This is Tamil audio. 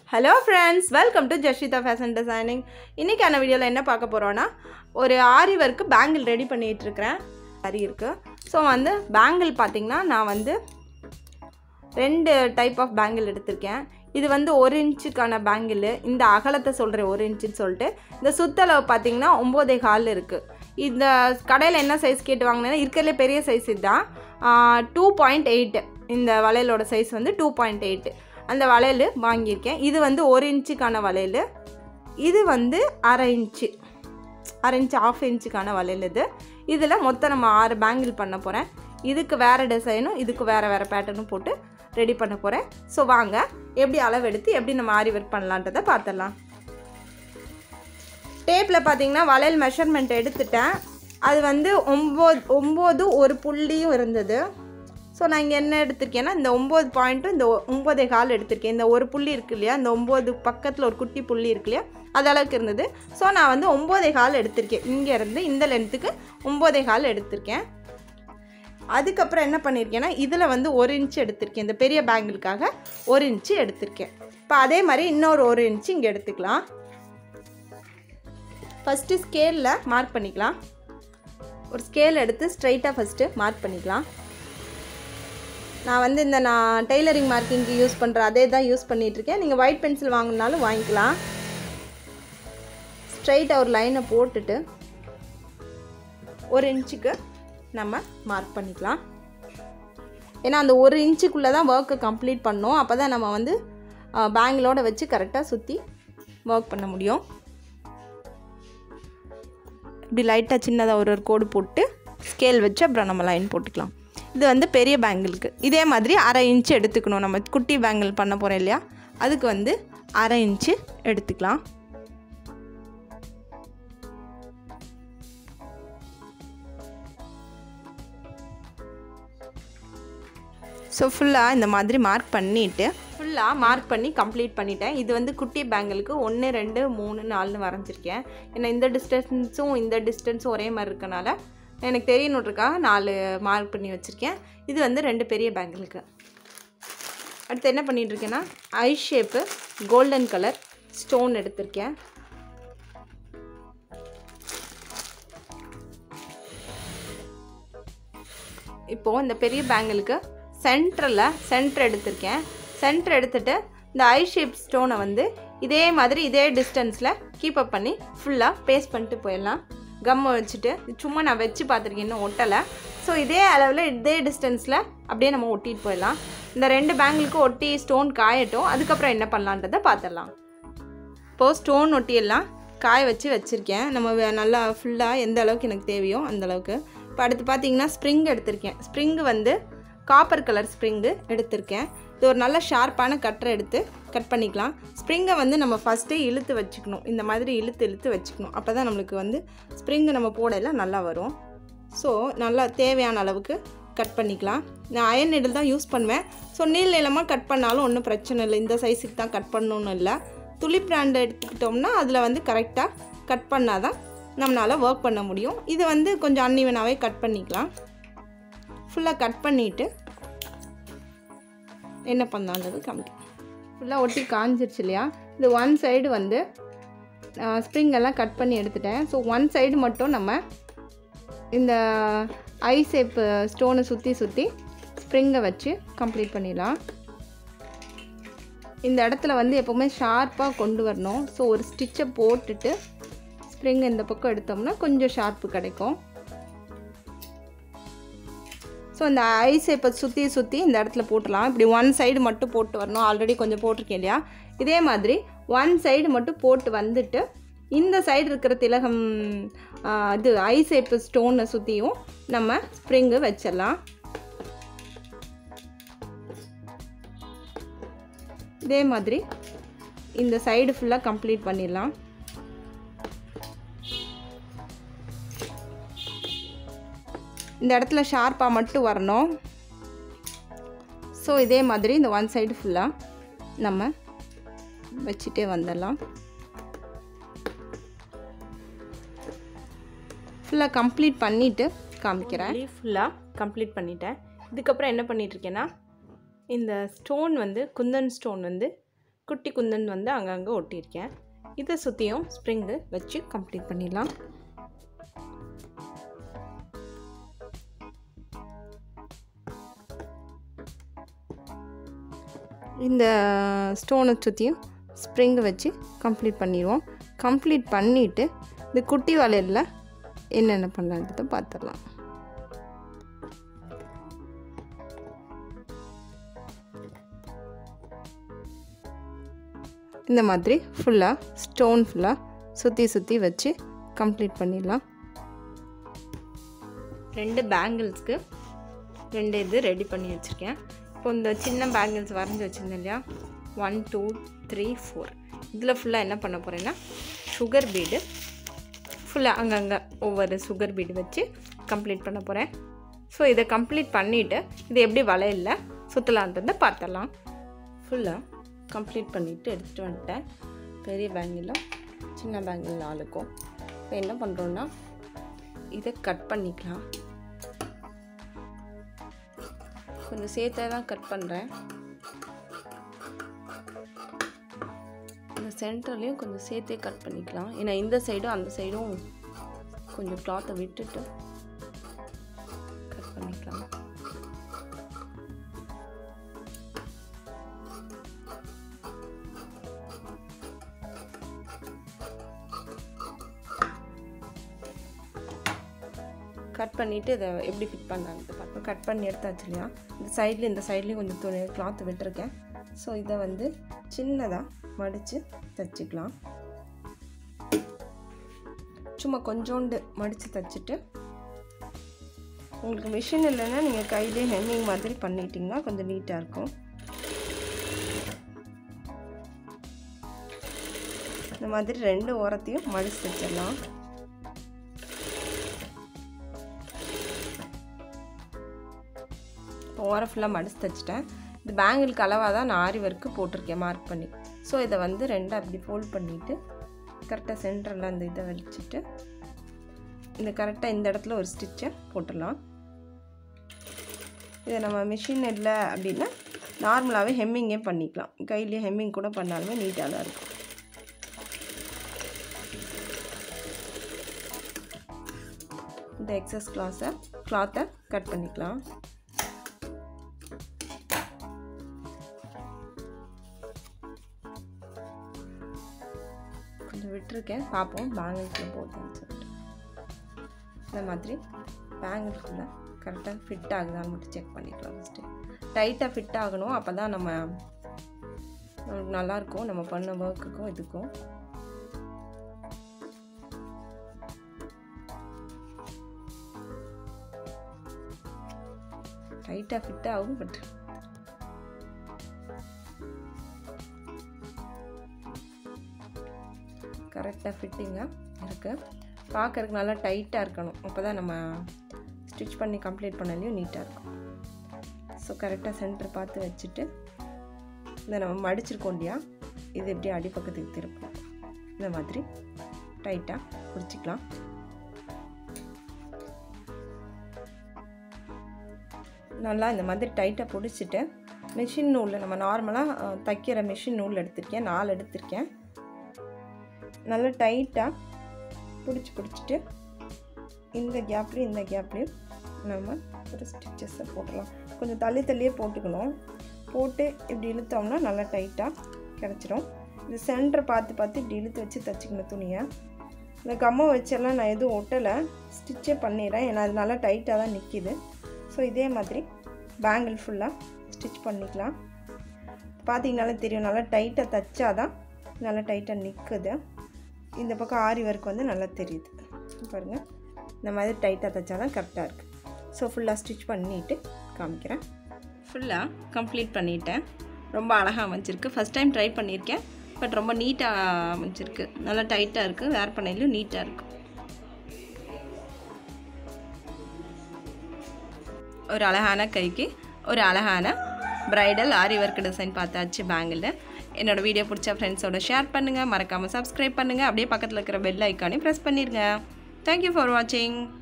hello friends welcome to Jashitha fashion designing இன்றைக்கான வீடியோவில் என்ன பார்க்க போகிறோன்னா ஒரு ஆரி ஒர்க்கு பேங்கிள் ரெடி பண்ணிகிட்ருக்கிறேன் ஆரி இருக்குது ஸோ வந்து பேங்கிள் பார்த்திங்கன்னா நான் வந்து ரெண்டு டைப் ஆஃப் பேங்கிள் எடுத்திருக்கேன் இது வந்து ஒரு இன்ச்சுக்கான பேங்கிள் இந்த அகலத்தை சொல்கிறேன் ஒரு இன்ச்சுன்னு சொல்லிட்டு இந்த சுத்தளவு பார்த்தீங்கன்னா ஒம்போதே கால் இருக்குது இந்த கடையில் என்ன சைஸ் கேட்டு வாங்கினேன்னா இருக்கிறதுலே பெரிய சைஸ் இதுதான் டூ பாயிண்ட் எயிட்டு இந்த வளையலோட சைஸ் வந்து டூ பாயிண்ட் எயிட்டு அந்த வளையல் வாங்கியிருக்கேன் இது வந்து ஒரு இன்ச்சுக்கான வளையல் இது வந்து அரை இன்ச்சு அரை இன்ச்சு ஆஃப் இன்ச்சுக்கான வளையல் இது இதில் மொத்தம் நம்ம ஆறு பேங்கிள் பண்ண போகிறேன் இதுக்கு வேறு டிசைனும் இதுக்கு வேறு வேறு பேட்டர்னும் போட்டு ரெடி பண்ண போகிறேன் ஸோ வாங்க எப்படி அளவு எடுத்து எப்படி நம்ம ஆரி ஒர்க் பண்ணலான்றதை பார்த்துடலாம் டேப்பில் பார்த்தீங்கன்னா வளையல் மெஷர்மெண்ட் எடுத்துட்டேன் அது வந்து ஒம்பது ஒம்பது ஒரு புள்ளியும் இருந்தது ஸோ நான் இங்கே என்ன எடுத்திருக்கேன்னா இந்த ஒம்பது பாயிண்ட்டும் இந்த ஒ- ஒம்பதே கால் எடுத்திருக்கேன் இந்த ஒரு புள்ளி இருக்கு இல்லையா இந்த ஒம்பது பக்கத்தில் ஒரு குட்டி புள்ளி இருக்கு இல்லையா அது அளவுக்கு இருந்தது ஸோ நான் வந்து ஒம்பதே கால் எடுத்திருக்கேன் இங்கே இருந்து இந்த லென்த்துக்கு ஒம்பதே கால் எடுத்திருக்கேன் அதுக்கப்புறம் என்ன பண்ணியிருக்கேன்னா இதில் வந்து ஒரு இன்ச்சு எடுத்திருக்கேன் இந்த பெரிய பேங்கிளுக்காக ஒரு இன்ச்சு எடுத்திருக்கேன் இப்போ அதே மாதிரி இன்னொரு ஒரு இன்ச்சு இங்கே எடுத்துக்கலாம் ஃபஸ்ட்டு ஸ்கேலில் மார்க் பண்ணிக்கலாம் ஒரு ஸ்கேல் எடுத்து ஸ்ட்ரைட்டாக ஃபஸ்ட்டு மார்க் பண்ணிக்கலாம் நான் வந்து இந்த நான் டெய்லரிங் மார்க்கிங்க்கு யூஸ் பண்ணுற அதே தான் யூஸ் பண்ணிகிட்ருக்கேன் நீங்கள் ஒயிட் பென்சில் வாங்கினாலும் வாங்கிக்கலாம் ஸ்ட்ரைட்டாக ஒரு லைனை போட்டுட்டு ஒரு இன்ச்சுக்கு நம்ம மார்க் பண்ணிக்கலாம் ஏன்னா அந்த ஒரு இன்ச்சுக்குள்ளே தான் ஒர்க்கை கம்ப்ளீட் பண்ணோம் அப்போ தான் நம்ம வந்து பேங்கிலோட வச்சு கரெக்டாக சுற்றி ஒர்க் பண்ண முடியும் இப்படி லைட்டாக சின்னதாக ஒரு ஒரு கோடு போட்டு ஸ்கேல் வச்சு அப்புறம் நம்ம லைன் போட்டுக்கலாம் இது வந்து பெரிய பேங்கிளுக்கு இதே மாதிரி அரை இன்ச்சு எடுத்துக்கணும் நம்ம குட்டி பேங்கிள் பண்ண போகிறோம் இல்லையா அதுக்கு வந்து அரை இன்ச்சு எடுத்துக்கலாம் ஸோ ஃபுல்லாக இந்த மாதிரி மார்க் பண்ணிவிட்டு ஃபுல்லாக மார்க் பண்ணி கம்ப்ளீட் பண்ணிட்டேன் இது வந்து குட்டி பேங்கிளுக்கு ஒன்று ரெண்டு மூணு நாலுன்னு வரைஞ்சிருக்கேன் ஏன்னா இந்த டிஸ்டன்ஸும் இந்த டிஸ்டன்ஸும் ஒரே மாதிரி இருக்கனால எனக்கு தெரியணுன்றக்காக நாலு மார்க் பண்ணி வச்சுருக்கேன் இது வந்து ரெண்டு பெரிய பேங்கிளுக்கு அடுத்து என்ன பண்ணிட்டு இருக்கேன்னா eye shape golden colour stone எடுத்திருக்கேன் இப்போது இந்த பெரிய பேங்கிளுக்கு சென்டரில் சென்டர் எடுத்திருக்கேன் சென்டர் எடுத்துட்டு இந்த ஐ ஷேப் ஸ்டோனை வந்து இதே மாதிரி இதே டிஸ்டன்ஸில் கீப் அப் பண்ணி ஃபுல்லாக பேஸ்ட் பண்ணிட்டு போயிடலாம் கம்மை வச்சுட்டு சும்மா நான் வச்சு பார்த்துருக்கேன் இன்னும் ஒட்டலை ஸோ இதே அளவில் இதே டிஸ்டன்ஸில் அப்படியே நம்ம ஒட்டிட்டு போயிடலாம் இந்த ரெண்டு பேங்கிளுக்கும் ஒட்டி ஸ்டோன் காயட்டும் அதுக்கப்புறம் என்ன பண்ணலான்றதை பார்த்துடலாம் இப்போது ஸ்டோன் ஒட்டியெல்லாம் காய வச்சு வச்சுருக்கேன் நம்ம வே- நல்லா ஃபுல்லாக எந்த அளவுக்கு எனக்கு தேவையோ அந்த அளவுக்கு இப்போ அடுத்து பார்த்தீங்கன்னா ஸ்ப்ரிங் எடுத்திருக்கேன் ஸ்ப்ரிங்கு வந்து காப்பர் கலர் ஸ்ப்ரிங்கு எடுத்திருக்கேன் இது ஒரு நல்ல ஷார்ப்பான கட்டரை எடுத்து கட் பண்ணிக்கலாம் ஸ்ப்ரிங்கை வந்து நம்ம ஃபஸ்ட்டே இழுத்து வச்சுக்கணும் இந்த மாதிரி இழுத்து இழுத்து வச்சுக்கணும் அப்போ தான் நம்மளுக்கு வந்து ஸ்ப்ரிங்கு நம்ம போடையில நல்லா வரும் ஸோ நல்லா தேவையான அளவுக்கு கட் பண்ணிக்கலாம் நான் அயன் நெடில் தான் யூஸ் பண்ணுவேன் ஸோ நீள் நீளமாக கட் பண்ணாலும் ஒன்றும் பிரச்சனை இல்லை இந்த சைஸுக்கு தான் கட் பண்ணணும்னு இல்லை துளி பிராண்ட் எடுத்துக்கிட்டோம்னா அதில் வந்து கரெக்டாக கட் பண்ணால் தான் நம்மளால் ஒர்க் பண்ண முடியும் இது வந்து கொஞ்சம் அன்இவனாகவே கட் பண்ணிக்கலாம் ஃபுல்லாக கட் பண்ணிவிட்டு என்ன பண்ணான்றது காமிக்கும் ஃபுல்லாக ஒட்டி காஞ்சிருச்சு இல்லையா இது ஒன் சைடு வந்து ஸ்ப்ரிங் எல்லாம் கட் பண்ணி எடுத்துட்டேன் ஸோ ஒன் சைடு மட்டும் நம்ம இந்த ஐ ஷேப் ஸ்டோனை சுற்றி சுற்றி ஸ்ப்ரிங்கை வச்சு கம்ப்ளீட் பண்ணிடலாம் இந்த இடத்துல வந்து எப்போவுமே ஷார்ப்பாக கொண்டு வரணும் ஸோ ஒரு ஸ்டிச்சை போட்டுட்டு ஸ்ப்ரிங் இந்த பக்கம் எடுத்தோம்னா கொஞ்சம் ஷார்ப்பு கிடைக்கும் ஸோ இந்த ஐ ஷேப்பை சுற்றி சுற்றி இந்த இடத்துல போட்டுடலாம் இப்படி ஒன் சைடு மட்டும் போட்டு வரணும் ஆல்ரெடி கொஞ்சம் போட்டிருக்கேன் இல்லையா இதே மாதிரி ஒன் சைடு மட்டும் போட்டு வந்துட்டு இந்த சைடு இருக்கிற திலகம் ஆ, இது ஐ ஷேப்பு ஸ்டோனை சுற்றியும் நம்ம ஸ்ப்ரிங்கு வச்சிடலாம் இதே மாதிரி இந்த சைடு ஃபுல்லாக கம்ப்ளீட் பண்ணிடலாம் இந்த இடத்துல ஷார்ப்பாக மட்டும் வரணும் ஸோ இதே மாதிரி இந்த ஒன் சைடு ஃபுல்லாக நம்ம வச்சுட்டே வந்துடலாம் ஃபுல்லாக கம்ப்ளீட் பண்ணிவிட்டு காமிக்கிறேன் ஃபுல்லாக கம்ப்ளீட் பண்ணிட்டேன் இதுக்கப்புறம் என்ன பண்ணிகிட்ருக்கேன்னா இந்த ஸ்டோன் வந்து குந்தன் ஸ்டோன் வந்து குட்டி குந்தன் வந்து அங்கங்கே ஒட்டியிருக்கேன் இதை சுற்றியும் ஸ்ப்ரிங்கு வச்சு கம்ப்ளீட் பண்ணிடலாம் இந்த ஸ்டோனை சுற்றியும் ஸ்ப்ரிங்கை வச்சு கம்ப்ளீட் பண்ணிடுவோம் கம்ப்ளீட் பண்ணிவிட்டு இந்த குட்டி வளையலில் என்னென்ன பண்ணலான்றதை பார்த்துடலாம் இந்த மாதிரி ஃபுல்லாக ஸ்டோன் ஃபுல்லாக சுற்றி சுற்றி வச்சு கம்ப்ளீட் பண்ணிடலாம் ரெண்டு பேங்கிள்ஸ்க்கு ரெண்டு இது ரெடி பண்ணி வச்சுருக்கேன் இப்போ இந்த சின்ன பேங்கிள்ஸ் வரைஞ்சி வச்சுருந்தேன் இல்லையா ஒன் டூ த்ரீ ஃபோர் இதில் ஃபுல்லாக என்ன பண்ண போகிறேன்னா சுகர் பீடு ஃபுல்லாக அங்கங்கே ஒவ்வொரு சுகர் பீடு வச்சு கம்ப்ளீட் பண்ண போகிறேன் ஸோ இதை கம்ப்ளீட் பண்ணிவிட்டு இது எப்படி வளையல சுற்றலான்றதை பார்த்துடலாம் ஃபுல்லாக கம்ப்ளீட் பண்ணிவிட்டு எடுத்துகிட்டு வந்துட்டேன் பெரிய பேங்கிலும் சின்ன பேங்கில் நாளுக்கும் இப்போ என்ன பண்ணுறோன்னா இதை கட் பண்ணிக்கலாம் கொஞ்சம் சேர்த்தே தான் கட் பண்ணுறேன் இந்த சென்டர்லேயும் கொஞ்சம் சேர்த்தே கட் பண்ணிக்கலாம் ஏன்னா இந்த சைடும் அந்த சைடும் கொஞ்சம் கிளாத்தை விட்டுட்டு கட் பண்ணிக்கலாம் கட் பண்ணிவிட்டு இதை எப்படி ஃபிட் பண்ணலான்ட்டு பார்ப்போம் கட் பண்ணி எடுத்தாச்சு இல்லையா இந்த சைடில் இந்த சைட்லேயும் கொஞ்சம் துணி கிளாத் விட்டுருக்கேன் ஸோ இதை வந்து சின்னதாக மடித்து தைச்சிக்கலாம் சும்மா கொஞ்சோண்டு மடித்து தைச்சிட்டு உங்களுக்கு மிஷின் இல்லைன்னா நீங்கள் கையிலே ஹெம்மிங் மாதிரி பண்ணிட்டீங்கன்னா கொஞ்சம் நீட்டாக இருக்கும் இந்த மாதிரி ரெண்டு ஓரத்தையும் மடித்து தைச்சிடலாம் ஓரம் ஃபுல்லாக மடிச்சு தைச்சிட்டேன் இது பேங்கிளுக்கு அளவாக தான் நான் ஆரி ஒர்க்கு போட்டிருக்கேன் மார்க் பண்ணி ஸோ இதை வந்து ரெண்டாக அப்படி ஃபோல்ட் பண்ணிவிட்டு கரெக்டாக சென்டரில் அந்த இதை வச்சுட்டு இந்த கரெக்டாக இந்த இடத்துல ஒரு ஸ்டிச்சை போட்டுடலாம் இதை நம்ம மிஷின் இல்லை அப்படின்னா நார்மலாகவே ஹெம்மிங்கே பண்ணிக்கலாம் கையிலேயே ஹெம்மிங் கூட பண்ணாலுமே நீட்டாக தான் இருக்கும் இந்த எக்ஸஸ் கிளாஸை கிளாத்தை கட் பண்ணிக்கலாம் கொஞ்சம் விட்டுருக்கேன் பார்ப்போம் பேங்கிள்குள்ளே போதுன்னு சொல்லிட்டு இந்த மாதிரி பேங்கிள்குள்ளே கரெக்டாக ஃபிட் ஆகுதான்னு மட்டும் செக் பண்ணிக்கலாம் ஃபஸ்ட்டு டைட்டாக ஃபிட் ஆகணும் அப்போ தான் நம்ம நமக்கு நல்லாயிருக்கும் நம்ம பண்ண ஒர்க்குக்கும் இதுக்கும் டைட்டாக ஃபிட் ஆகும் பட் கரெக்டாக ஃபிட்டிங்காக இருக்குது பார்க்கறதுக்கு நல்லா டைட்டாக இருக்கணும் அப்போ தான் நம்ம ஸ்டிச் பண்ணி கம்ப்ளீட் பண்ணலையும் நீட்டாக இருக்கும் ஸோ கரெக்டாக சென்டர் பார்த்து வச்சுட்டு இதை நம்ம மடிச்சிருக்கோம் இல்லையா இது எப்படி அடிப்பக்கத்துக்கு திருப்பணும் இந்த மாதிரி டைட்டாக பிடிச்சிக்கலாம் நல்லா இந்த மாதிரி டைட்டாக பிடிச்சிட்டு மிஷின் நூலில் நம்ம நார்மலாக தைக்கிற மிஷின் நூல் எடுத்திருக்கேன் நாலு எடுத்திருக்கேன் நல்லா டைட்டாக பிடிச்சி பிடிச்சிட்டு இந்த கேப்லேயும் இந்த கேப்லேயும் நம்ம ஒரு ஸ்டிச்சஸை போட்டுடலாம் கொஞ்சம் தள்ளி தள்ளியே போட்டுக்கணும் போட்டு இப்படி இழுத்தோம்னா நல்லா டைட்டாக கிடச்சிரும் இது சென்டர் பார்த்து பார்த்து இப்படி இழுத்து வச்சு தைச்சிக்கணும் துணியை இந்த கம்மை வச்செல்லாம் நான் எதுவும் ஒட்டலை ஸ்டிச்சே பண்ணிடுறேன் ஏன்னா அது நல்லா டைட்டாக தான் நிற்கிது ஸோ இதே மாதிரி பேங்கிள் ஃபுல்லாக ஸ்டிச் பண்ணிக்கலாம் பார்த்தீங்கனாலே தெரியும் நல்லா டைட்டாக தைச்சா தான் நல்லா டைட்டாக நிற்குது இந்த பக்கம் ஆரி ஒர்க் வந்து நல்லா தெரியுது பாருங்கள் இந்த மாதிரி டைட்டாக தைச்சா தான் கரெக்டாக இருக்குது ஸோ ஃபுல்லாக ஸ்டிச் பண்ணிவிட்டு காமிக்கிறேன் ஃபுல்லாக கம்ப்ளீட் பண்ணிட்டேன் ரொம்ப அழகாக அமைஞ்சிருக்கு ஃபஸ்ட் டைம் ட்ரை பண்ணியிருக்கேன் பட் ரொம்ப நீட்டாக அமைஞ்சிருக்கு நல்லா டைட்டாக இருக்குது வேர் பண்ணையிலும் நீட்டாக இருக்குது ஒரு அழகான கைக்கு ஒரு அழகான ப்ரைடல் ஆரி ஒர்க் டிசைன் பார்த்தாச்சு பேங்கில் என்னோடய வீடியோ பிடிச்ச ஃப்ரெண்ட்ஸோட ஷேர் பண்ணுங்கள் மறக்காமல் சப்ஸ்கிரைப் பண்ணுங்கள் அப்படியே பக்கத்தில் இருக்கிற பெல் ஐக்கானே ப்ரெஸ் பண்ணிடுங்க தேங்க்யூ ஃபார் வாட்சிங்